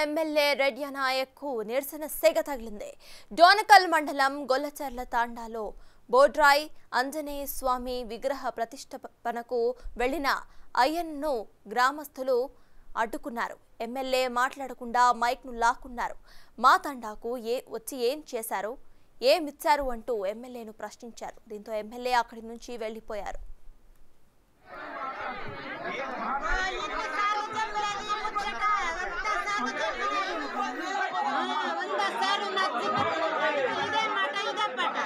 MLA Reddy Naik నిరసన సెగ తగిలింది డోనకల్ మండలం గొల్లచర్ల తాండాలో బోడ్రాయ్ ఆంజనేయ స్వామి విగ్రహ ప్రతిష్టపనకు వెళ్లిన అయ్యన్ను గ్రామస్తులు అడ్డుకున్నారు ఎమ్మెల్యే మాట్లాడకుండా మైక్ను లాక్కున్నారు మా తండాకు ఏ వచ్చి ఏం చేశారు ఏమిచ్చారు అంటూ ఎమ్మెల్యేను ప్రశ్నించారు దీంతో ఎమ్మెల్యే అక్కడి నుంచి వెళ్లిపోయారు ಒಂದಸಾರು ನಚ್ಚಿ ಇದೇ ಮಠ ಇದೇ ಪಟ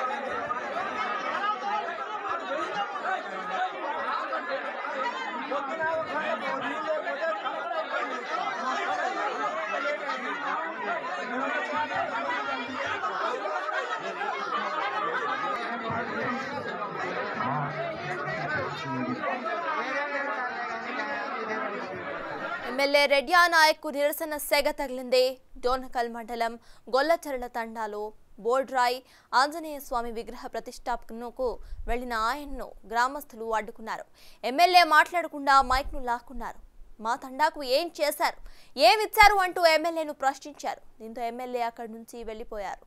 ఎమ్మెల్యే రెడ్యా నాయక్ నిరసన సెగ తగిలింది డోనకల్ మండలం గొల్లచర్ల తండాలో బోడ్రాయ్ ఆంజనేయ స్వామి విగ్రహ ప్రతిష్టాపనకు వెళ్లిన ఆయన్ను గ్రామస్తులు అడ్డుకున్నారు ఎమ్మెల్యే మాట్లాడకుండా మైక్ను లాక్కున్నారు మా తండాకు ఏం చేశారు ఏమిచ్చారు అంటూ ఎమ్మెల్యేను ప్రశ్నించారు దీంతో ఎమ్మెల్యే అక్కడి నుంచి వెళ్లిపోయారు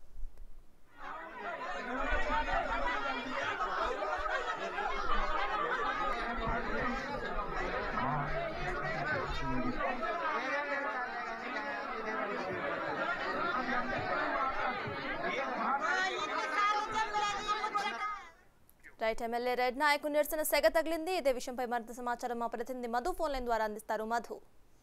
రైట్ ఎమ్మెల్యే రెడ్ నాయక్ నిరసన సెగ తగిలింది ఇదే విషయంపై మరింత సమాచారం మా ప్రతినిధి మధు ఫోన్ లైన్ ద్వారా అందిస్తారు మధు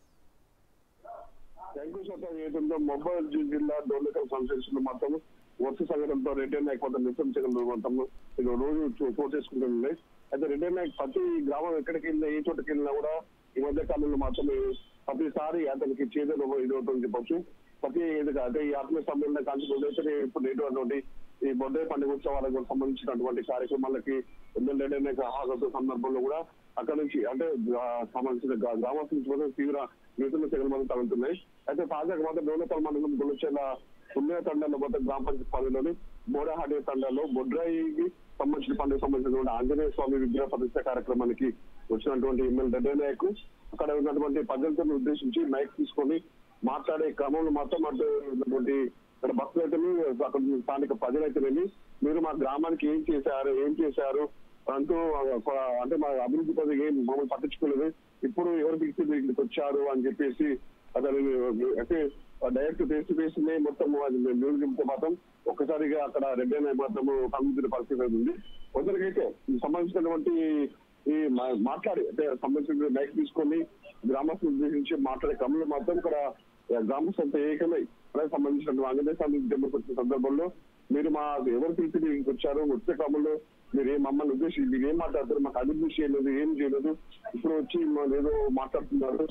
శంకుస్థాపన చేయడంతో మొబైల్ జిల్లా డోర్నకల్ సంస్థలు మొత్తం వరుస సంఘటనతో రెడ్డి నాయక్ కొంత నిశ్చయించగలరు మొత్తం ఇది రోజు చూ- చోటు చేసుకుంటుంది అయితే రెడ్డి నాయక్ ప్రతి గ్రామం ఎక్కడికి వెళ్ళినా ఏ చోటుకి వెళ్ళినా కూడా ఈ మధ్య కాలంలో మాత్రం ప్రతిసారి అతనికి చేదలు ఇది అవుతుంది చెప్పొచ్చు ప్రతి ఇది అంటే ఈ ఆత్మీయ సమ్మేళన కాల్చుకుంటే ఇప్పుడు నేటువంటి ఈ బొడ్డే పండుగ ఉత్సవాలకు సంబంధించినటువంటి కార్యక్రమాలకి ఎమ్మెల్యే రెడ్డి నాయక్ హాజరు సందర్భంలో కూడా అక్కడ నుంచి అంటే ఆ, సంబంధించిన గ్రా- గ్రామస్తుల నుంచి మాత్రం తీవ్ర నిరసన తెగలు మాత్రం తగులుతున్నాయి అయితే తాజాగా మాత్రం డోనకల్ మండలం గులచెల పుణ్య తండాలో మొత్తం గ్రామ పంచాయతీ పరిధిలోని బోడహాడే తండాలో బొడ్రాయికి సంబంధించిన పండుగ సంబంధించినటువంటి ఆంజనేయ స్వామి విగ్రహ ప్రతిష్ట కార్యక్రమానికి వచ్చినటువంటి ఎమ్మెల్యే రెడ్డి నాయక్ అక్కడ ఉన్నటువంటి ప్రజలతో ఉద్దేశించి మైక్ తీసుకొని మాట్లాడే క్రమంలో మాత్రం అటు ఉన్నటువంటి ఇక్కడ భక్తులైతేనే అక్కడ స్థానిక ప్రజలైతేనేమి మీరు మా గ్రామానికి ఏం చేశారు ఏం చేశారు అంటూ ఒక అంటే మా అభివృద్ధి పదవి ఏం మమ్మల్ని పట్టించుకోలేదు ఇప్పుడు ఎవరు పిలిచి మీరు ఇక్కడికి వచ్చారు అని చెప్పేసి అతను అంటే డైరెక్ట్ ఫేస్ టు ఫేస్ మొత్తం అది న్యూస్ చెప్తే మాత్రం ఒక్కసారిగా అక్కడ రెడ్డి అనే మాత్రం కలుగుతున్న పరిస్థితి అయితే ఉంది కొందరికైతే ఈ సంబంధించినటువంటి ఈ మా- మాట్లాడి అంటే సంబంధించిన మైక్ తీసుకొని గ్రామస్తులు ఉద్దేశించి మాట్లాడే క్రమంలో మాత్రం ఇక్కడ గ్రామస్తులతో ఏకమై అలాగే సంబంధించిన ఆంజనేయ స్వామి టెంపుల్కి వచ్చిన సందర్భంలో మీరు మా ఎవరు పిలిచి మీరు ఇంటికి వచ్చారు వచ్చే క్రమంలో మీరు ఏం మమ్మల్ని ఉద్దేశించి మీరు ఏం మాట్లాడతారు మాకు అభివృద్ధి చేయలేదు ఏం చేయలేదు ఇప్పుడు వచ్చి మా- ఏదో మాట్లాడుతున్నారు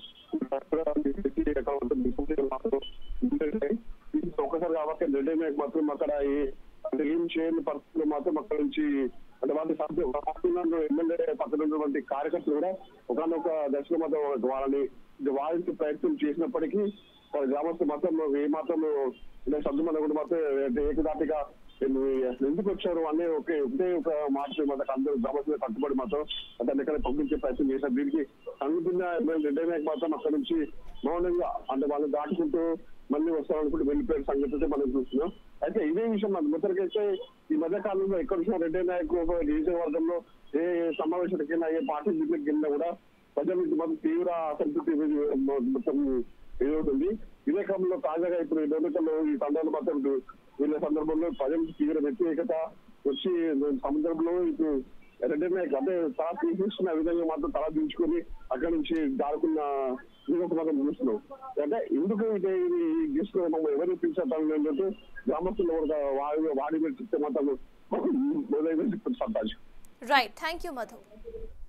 ఒకసారి కాబట్టి రెడ్డి నాయక్ మాత్రం అక్కడ ఏ- అంటే ఏం చేయని పరిస్థితుల్లో మాత్రం అక్కడ నుంచి అంటే వాళ్ళ సభ్యు పక్కన ఎమ్మెల్యే పక్కన ఉన్నటువంటి కార్యకర్తలు కూడా ఒకనొక దశలో మాత్రం వాళ్ళని వాదించే ప్రయత్నం చేసినప్పటికీ వాళ్ళ గ్రామస్తులు మాత్రం ఏ మాత్రం అంటే సభ్యు మన కూడా మాత్రం అంటే ఏకదాటిగా వీళ్ళు అసలు ఎందుకు వచ్చారు అనే ఒకే ఒకటే ఒక మాట మాత్రం అందరూ గ్రామస్తులు కట్టుబడి మాత్రం అతన్ని ఇక్కడ పంపించే ప్రయత్నం చేశారు దీనికి అనుకున్న రెడ్డి నాయక్ మాత్రం అక్కడ నుంచి మౌనంగా అంటే వాళ్ళు దాటుకుంటూ మళ్ళీ వస్తారనుకుంటూ వెళ్ళిపోయిన సంగతి అయితే మనం చూస్తున్నాం అయితే ఇదే విషయం మన మొదటికైతే ఈ మధ్య కాలంలో ఎక్కడ చూసినా రెడ్డి నాయక్ ఒక నియోజకవర్గంలో ఏ సమావేశాలకైనా ఏ పార్టీ మీటింగ్కి వెళ్ళినా కూడా ప్రజల నుంచి మాత్రం తీవ్ర అసంతృప్తి మొత్తం ఎదురవుతుంది ఇదే క్రమంలో తాజాగా ఇప్పుడు ఈ డోమికల్లో ఈ తండాలు మాత్రం వీళ్ళ సందర్భంలో ప్రజలకు తీవ్ర వ్యతిరేకత వచ్చి సముద్రంలో ఇప్పుడు రెడ్డి నాయక్ అంటే తల తీసేసుకున్న విధంగా మాత్రం తల దించుకొని అక్కడి నుంచి దాడుకున్న విధంగా మనం చూస్తున్నాం అంటే ఎందుకు ఇది ఈ గెస్ట్ మనం ఎవరు పిలిచేద్దాం ఏంటంటే గ్రామస్తులు ఒక వాడి వాడి మీద చెప్తే మాత్రం మొదలైన చెప్తారు Sartaj right thank you Madhu